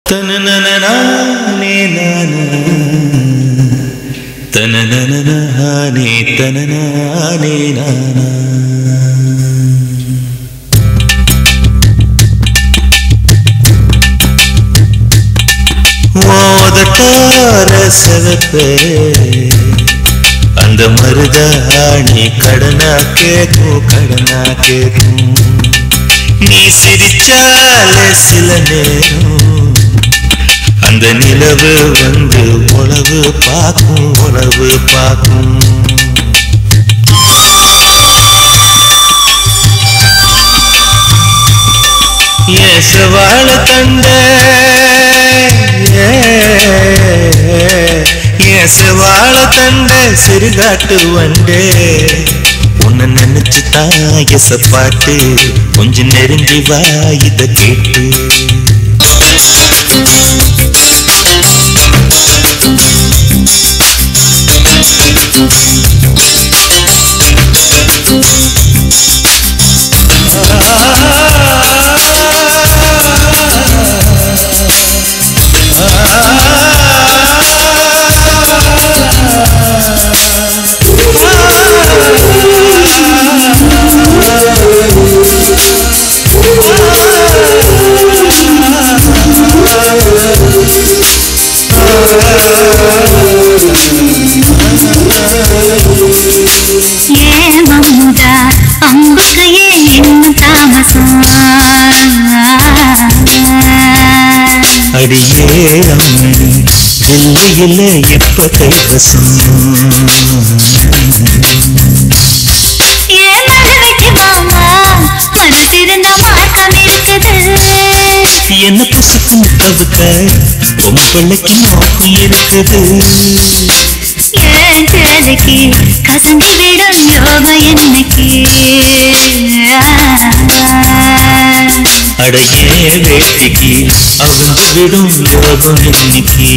தனனனனானே நானா தனனனனானே தனனானே நானா மோதட்டார செவப்பே அந்த மருதாணி கடனா கேக்கும் கடனா கேக்கும் நீ சிரிச்சாலே சில நேரம் அந்த நிலவு வந்து உழவு பார்க்கும் உழவு பார்க்கும் ஏசவாழ தண்ட ஏசவாழ தண்ட சிறுகாட்டு வண்டே உன்னை நினைச்சு தான் எசப்பாட்டு கொஞ்சம் நெருங்கி வா இத கேட்டு ஏமமுதா அம்புக்கு ஏன் இன்னும் தாமசம் அடியே அம்மணி வெள்ளையில எப்ப கைவசம் ஏன் மழவைக்கு மாமா மனசிருந்த மார்க்கம் இருக்குது என்ன பசுக்கும் தவிக்க உன் பிள்ளைக்கு நோக்கம் இருக்குது ஏன் சேலைக்கு கசந்து விடும் யோகம் என்னைக்கு அடையே வேட்டிக்கு அவிழ்ந்து விடும் யோகம் இன்னைக்கு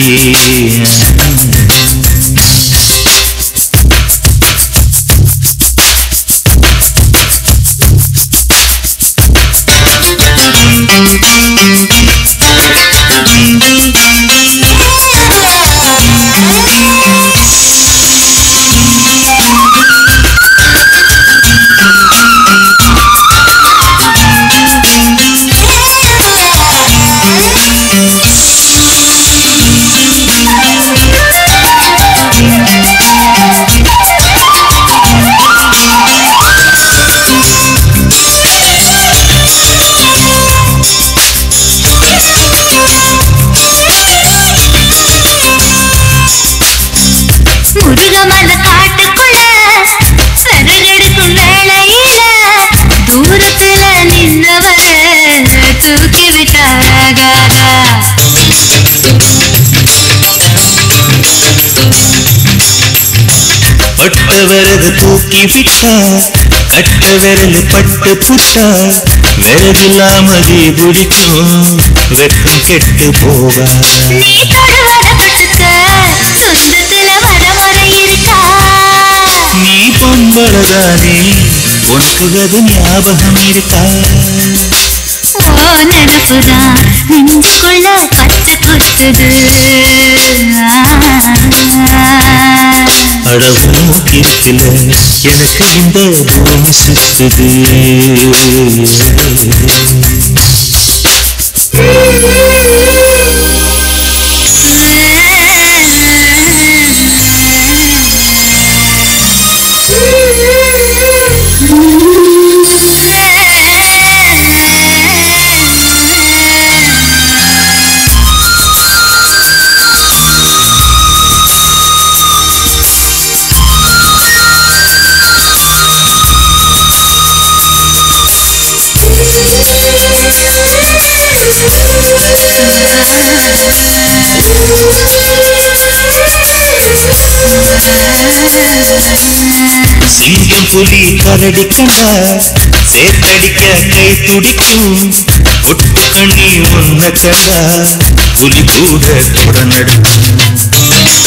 முருகமல காட்டுக்குள்ள சரகெடுக்கும் வேளையில தூரத்துல நின்னவர தூக்கி விட்டாராகாதா பட்ட விறகு தூக்கி விட்டா கட்ட விரல் பட்டு புட்டா விறகில்லாம தீ பிடிக்கும் வெக்கம் கெட்டு போவா நீ தொடுவத பட்டுக்க சொந்தத்துல வரமுறை இருக்கா நீ பொம்பளதானே உனக்கு அது ஞாபகம் இருக்கா ஓ நினப்புதான் நெஞ்சுக்குள்ள பச்சை குத்துது அடவும் கிருத்தில எனக்கு இந்த பூமி சுத்துது சிங்கம் புலி கரடி கண்டா சேத்தடிக்க கை துடிக்கும் ஒட்டு கண்ணி ஒன்ன கண்டா புலி கூட தொட நடுக்கும்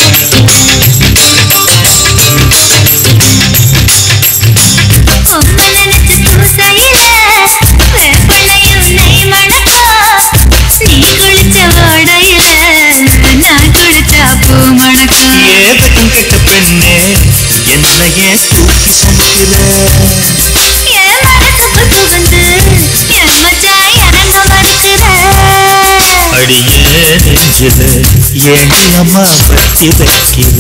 பொம்மை நினைச்சு பூசையில வேப்பனையும் நெய் மணக்கும் நீ குளிச்ச அடியே நெஞ்சில ஏண்டி அம்மா பத்தி வைக்கிற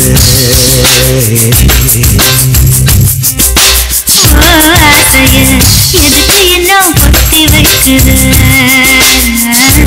ஓ ஆசைய எதுக்கு இன்னும் பொத்தி வைக்குது